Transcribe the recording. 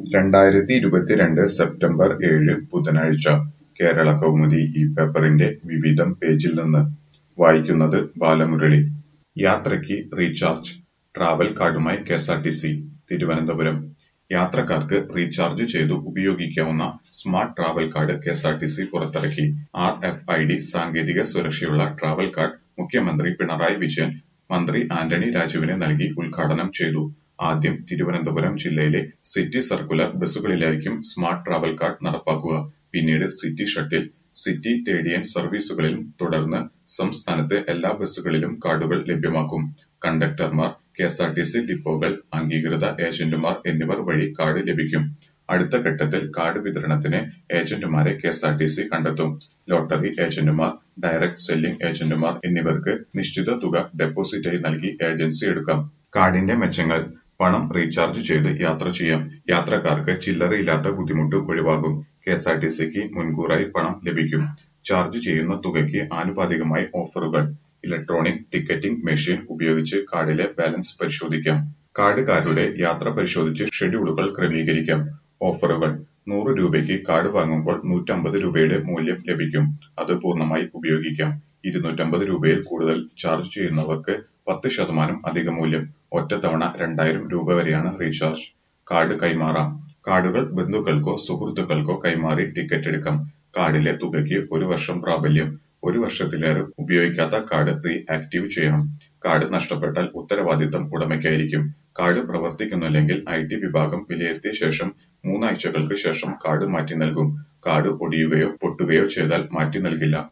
രണ്ടായിരത്തി ഇരുപത്തിരണ്ട് സെപ്റ്റംബർ ഏഴ് ബുധനാഴ്ച കേരളകൗമുദി ഈ പേപ്പറിന്റെ വിവിധം പേജിൽ നിന്ന് വായിക്കുന്നത് ബാലമുരളി യാത്രയ്ക്ക് റീചാർജ് ട്രാവൽ കാർഡുമായി കെഎസ്ആർടിസി തിരുവനന്തപുരം യാത്രക്കാർക്ക് റീചാർജ് ചെയ്തു ഉപയോഗിക്കാവുന്ന സ്മാർട്ട് ട്രാവൽ കാർഡ് കെഎസ്ആർടിസി പുറത്തിറക്കി ആർ എഫ് ഐ ഡി സാങ്കേതിക സുരക്ഷയുള്ള ട്രാവൽ കാർഡ് മുഖ്യമന്ത്രി പിണറായി വിജയൻ മന്ത്രി ആന്റണി രാജുവിന് നൽകി ഉദ്ഘാടനം ചെയ്തു ആദ്യം തിരുവനന്തപുരം ജില്ലയിലെ സിറ്റി സർക്കുലർ ബസ്സുകളിലായിരിക്കും സ്മാർട്ട് ട്രാവൽ കാർഡ് നടപ്പാക്കുക പിന്നീട് സിറ്റി ഷട്ടിൽ സിറ്റി തേടിയൻ സർവീസുകളിലും തുടർന്ന് സംസ്ഥാനത്തെ എല്ലാ ബസ്സുകളിലും കാർഡുകൾ ലഭ്യമാക്കും കണ്ടക്ടർമാർ കെഎസ്ആർടിസി ഡിപ്പോകൾ അംഗീകൃത ഏജന്റുമാർ എന്നിവർ വഴി കാർഡ് ലഭിക്കും അടുത്ത ഘട്ടത്തിൽ കാർഡ് വിതരണത്തിന് ഏജന്റുമാരെ കെഎസ്ആർടിസി കണ്ടെത്തും ലോട്ടറി ഏജന്റുമാർ ഡയറക്ട് സെല്ലിംഗ് ഏജന്റുമാർ എന്നിവർക്ക് നിശ്ചിത തുക ഡെപ്പോസിറ്റായി നൽകി ഏജൻസി എടുക്കാം കാർഡിന്റെ മെച്ചങ്ങൾ പണം റീചാർജ് ചെയ്ത് യാത്ര ചെയ്യാം യാത്രക്കാർക്ക് ചില്ലറയില്ലാത്ത ബുദ്ധിമുട്ട് ഒഴിവാകും കെഎസ്ആർടിസിക്ക് മുൻകൂറായി പണം ലഭിക്കും ചാർജ് ചെയ്യുന്ന തുകയ്ക്ക് ആനുപാതികമായി ഓഫറുകൾ ഇലക്ട്രോണിക് ടിക്കറ്റിംഗ് മെഷീൻ ഉപയോഗിച്ച് കാർഡിലെ ബാലൻസ് പരിശോധിക്കാം കാർഡുകാരുടെ യാത്ര പരിശോധിച്ച് ഷെഡ്യൂളുകൾ ക്രമീകരിക്കാം ഓഫറുകൾ നൂറ് രൂപയ്ക്ക് കാർഡ് വാങ്ങുമ്പോൾ നൂറ്റമ്പത് രൂപയുടെ മൂല്യം ലഭിക്കും അത് പൂർണ്ണമായി ഉപയോഗിക്കാം ഇരുന്നൂറ്റമ്പത് രൂപയിൽ കൂടുതൽ ചാർജ് ചെയ്യുന്നവർക്ക് പത്ത് ശതമാനം അധിക മൂല്യം ഒറ്റത്തവണ രണ്ടായിരം രൂപ വരെയാണ് റീചാർജ് കാർഡ് കൈമാറാം കാർഡുകൾ ബന്ധുക്കൾക്കോ സുഹൃത്തുക്കൾക്കോ കൈമാറി ടിക്കറ്റ് എടുക്കാം കാർഡിലെ തുകയ്ക്ക് ഒരു വർഷം പ്രാബല്യം ഒരു വർഷത്തിലേറെ ഉപയോഗിക്കാത്ത കാർഡ് റീ ആക്റ്റീവ് ചെയ്യണം കാർഡ് നഷ്ടപ്പെട്ടാൽ ഉത്തരവാദിത്തം ഉടമയ്ക്കായിരിക്കും കാർഡ് പ്രവർത്തിക്കുന്നില്ലെങ്കിൽ ഐ ടി വിഭാഗം വിലയിരുത്തിയ ശേഷം മൂന്നാഴ്ചകൾക്ക് ശേഷം കാർഡ് മാറ്റി നൽകും കാർഡ് ഒടിയുകയോ പൊട്ടുകയോ ചെയ്താൽ മാറ്റി നൽകില്ല